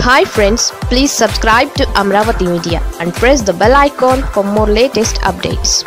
hi friends please subscribe to Amaravati media and press the bell icon for more latest updates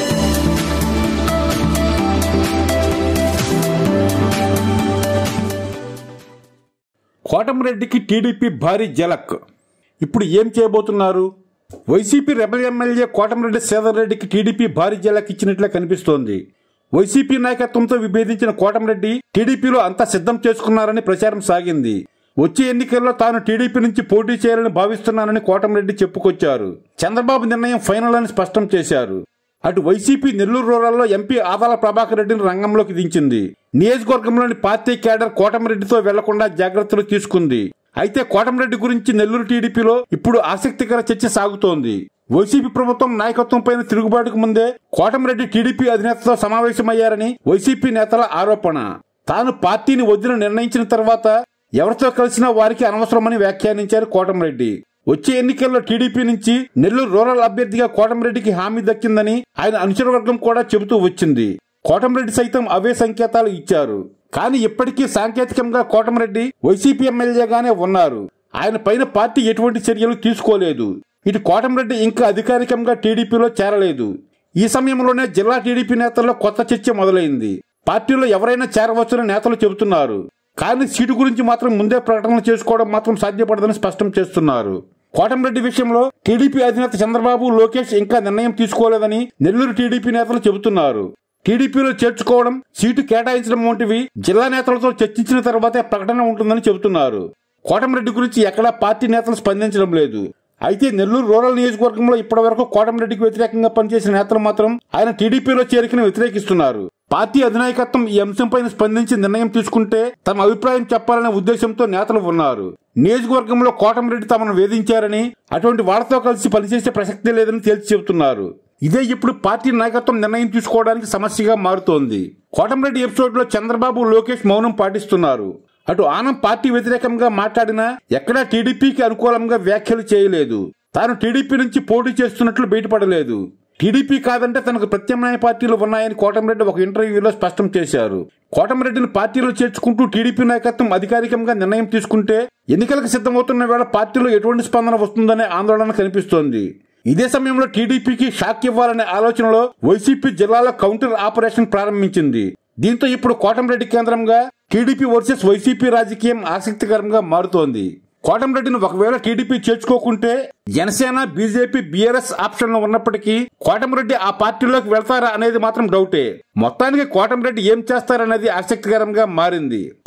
కోటమిరెడ్డికి TDP భారీ జలక్ ఇప్పుడు ఏం చేయబోతున్నారు YCP rebel MLA Kotamreddy Sridhar రెడ్డికి టీడీపీ భారీ జలక్ ఇచ్చినట్లే కనిపిస్తోంది వైసీపీ నాయకత్వంతో విభేదించిన కోటమిరెడ్డి టీడీపీలో అంతా సిద్ధం చేసుకున్నారని ప్రచారం సాగింది వచ్చే ఎన్నికల్లో తాను టీడీపీ నుంచి పోటీ చేయాలని భావిస్తున్నానని కోటమిరెడ్డి చెప్పుకొచ్చారు చంద్రబాబు నిర్ణయం ఫైనల్ అని స్పష్టం చేశారు అటు వైసీపీ నెల్లూరు రూరల్లో ఎంపీ ఆదాల ప్రభాకర్ రెడ్డిని రంగంలోకి దించింది నియోజకవర్గంలోని పార్టీ కేడర్ కోటమిరెడ్డితో వెళ్లకుండా జాగ్రత్తలు తీసుకుంది అయితే కోటమిరెడ్డి గురించి నెల్లూరు టీడీపీలో ఇప్పుడు ఆసక్తికర చర్చ సాగుతోంది వైసీపీ ప్రభుత్వం నాయకత్వం పైన తిరుగుబాటుకు ముందే కోటమిరెడ్డి టీడీపీ అధినేతతో సమావేశమయ్యారని వైసీపీ నేతల ఆరోపణ తాను పార్టీని వదిన నిర్ణయించిన తర్వాత ఎవరితో కలిసినా వారికి అనవసరమని వ్యాఖ్యానించారు కోటమిరెడ్డి వచ్చే ఎన్నికల్లో టీడీపీ నుంచి నెల్లూరు రూరల్ అభ్యర్థిగా కోటమిరెడ్డికి హామీ దక్కిందని ఆయన అనుచరవర్గం కూడా చెబుతూ వచ్చింది కోటమిరెడ్డి సైతం అవే సంకేతాలు ఇచ్చారు కానీ ఇప్పటికీ సాంకేతికంగా కోటమిరెడ్డి వైసీపీ ఎమ్మెల్యేగానే ఉన్నారు ఆయన పైన పార్టీ ఎటువంటి చర్యలు తీసుకోలేదు ఇటు కోటమిరెడ్డి ఇంకా అధికారికంగా టీడీపీలో చేరలేదు ఈ సమయంలోనే జిల్లా టీడీపీ నేతల్లో కొత్త చర్చ మొదలైంది పార్టీలో ఎవరైనా చేరవచ్చని నేతలు చెబుతున్నారు కానీ సీటు గురించి మాత్రం ముందే ప్రకటనలు చేసుకోవడం మాత్రం సాధ్యపడదని స్పష్టం చేస్తున్నారు కోటమిరెడ్డి విషయంలో టీడీపీ అధినేత చంద్రబాబు లోకేష్ ఇంకా నిర్ణయం తీసుకోలేదని నెల్లూరు టీడీపీ నేతలు చెబుతున్నారు టీడీపీలో చేర్చుకోవడం సీటు కేటాయించడం వంటివి జిల్లా నేతలతో చర్చించిన తర్వాతే ప్రకటన ఉంటుందని చెబుతున్నారు కోటమిరెడ్డి గురించి ఎక్కడా పార్టీ నేతలు స్పందించడం లేదు అయితే నెల్లూరు రూరల్ నియోజకవర్గంలో ఇప్పటివరకు కోటమిరెడ్డికి వ్యతిరేకంగా పనిచేసిన నేతలు మాత్రం ఆయన టీడీపీలో చేరికను వ్యతిరేకిస్తున్నారు పార్టీ అధినాయకత్వం ఈ అంశంపైన స్పందించి నిర్ణయం తీసుకుంటే తమ అభిప్రాయం చెప్పాలనే ఉద్దేశంతో నేతలు ఉన్నారు నియోజకవర్గంలో కోటమిరెడ్డి తమను వేధించారని అటువంటి వాళ్లతో కలిసి పనిచేసే ప్రసక్తే లేదని తేల్చి చెబుతున్నారు ఇదే ఇప్పుడు పార్టీ నాయకత్వం నిర్ణయం తీసుకోవడానికి సమస్యగా మారుతోంది కోటమిరెడ్డి ఎపిసోడ్ లో చంద్రబాబు లోకేష్ మౌనం పాటిస్తున్నారు అటు ఆనం పార్టీ వ్యతిరేకంగా మాట్లాడినా ఎక్కడా టీడీపీకి అనుకూలంగా వ్యాఖ్యలు చేయలేదు తాను టీడీపీ నుంచి పోటీ చేస్తున్నట్లు బయటపడలేదు టీడీపీ కాదంటే తనకు ప్రత్యామ్నాయ పార్టీలు ఉన్నాయని కోటమిరెడ్డి ఒక ఇంటర్వ్యూలో స్పష్టం చేశారు కోటమిరెడ్డిని పార్టీలో చేర్చుకుంటూ టీడీపీ నాయకత్వం అధికారికంగా నిర్ణయం తీసుకుంటే ఎన్నికలకు సిద్ధమవుతున్న వేళ పార్టీలో ఎటువంటి స్పందన వస్తుందనే ఆందోళన కనిపిస్తోంది ఇదే సమయంలో టీడీపీకి షాక్ ఇవ్వాలనే ఆలోచనలో వైసీపీ జిల్లాలో కౌంటర్ ఆపరేషన్ ప్రారంభించింది దీంతో ఇప్పుడు కోటంరెడ్డి కేంద్రంగా టీడీపీ వర్సెస్ వైసీపీ రాజకీయం ఆసక్తికరంగా మారుతోంది కోటంరెడ్డిని ఒకవేళ టీడీపీ చేర్చుకోకుంటే జనసేన బీజేపీ బీఆర్ఎస్ ఆప్షన్లు ఉన్నప్పటికీ కోటంరెడ్డి ఆ పార్టీలోకి వెళ్తారా అనేది మాత్రం డౌటే మొత్తానికి కోటంరెడ్డి ఏం చేస్తారనేది ఆసక్తికరంగా మారింది